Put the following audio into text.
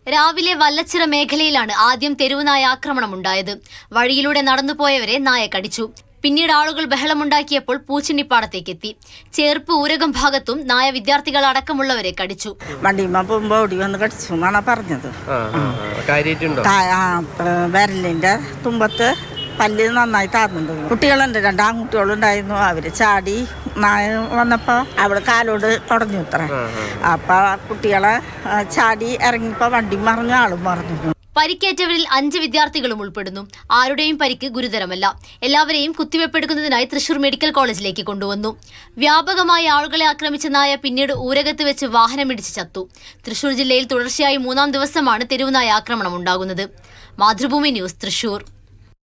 രാവിലെ വല്ലച്ചിറ മേഖലയിലാണ് ആദ്യം തെരുവുനായ ആക്രമണം ഉണ്ടായത് വഴിയിലൂടെ നടന്നുപോയവരെ നായ കടിച്ചു പിന്നീട് ആളുകൾ ബഹളമുണ്ടാക്കിയപ്പോൾ പൂച്ചെണ്ണിപ്പാടത്തേക്കെത്തി ചേർപ്പ് ഊരകം ഭാഗത്തും നായ വിദ്യാർത്ഥികൾ അടക്കമുള്ളവരെ കടിച്ചു വണ്ടിയുമ്മ പോകുമ്പോൾ ഓടി വന്ന് കടിച്ചു എന്നാണ് പറഞ്ഞത് ആ, ആ, ആ. കാര്യായിട്ടുണ്ടോ താ- ആ, പ- വിരലിന്റെ തുമ്പത്ത് പല്ല് നന്നായി താഴ്ന്നുണ്ട് കുട്ടികളുണ്ട് രണ്ട് ആൺകുട്ടികളുണ്ടായിരുന്നു അവര് ചാടി നായ വന്നപ്പോ അവള് കാലോട് കുടഞ്ഞു ഇത്ര അപ്പൊ കുട്ടികളെ ആ, ചാടി ഇറങ്ങിയപ്പോ വണ്ടി മറിഞ്ഞു ആളും മറിഞ്ഞു പരിക്കേറ്റവരിൽ അഞ്ച് വിദ്യാർത്ഥികളും ഉൾപ്പെടുന്നു ആരുടെയും പരിക്ക് ഗുരുതരമല്ല എല്ലാവരെയും കുത്തിവെപ്പെടുക്കുന്നതിനായി തൃശൂർ മെഡിക്കൽ കോളേജിലേക്ക് കൊണ്ടുവന്നു വ്യാപകമായി ആളുകളെ ആക്രമിച്ച നായ പിന്നീട് ഊരകത്ത് വെച്ച് വാഹനമിടിച്ച് ചത്തു തൃശൂർ ജില്ലയിൽ തുടർച്ചയായി മൂന്നാം ദിവസമാണ് തെരുവുനായ ആക്രമണം ഉണ്ടാകുന്നത് മാതൃഭൂമി ന്യൂസ് തൃശൂർ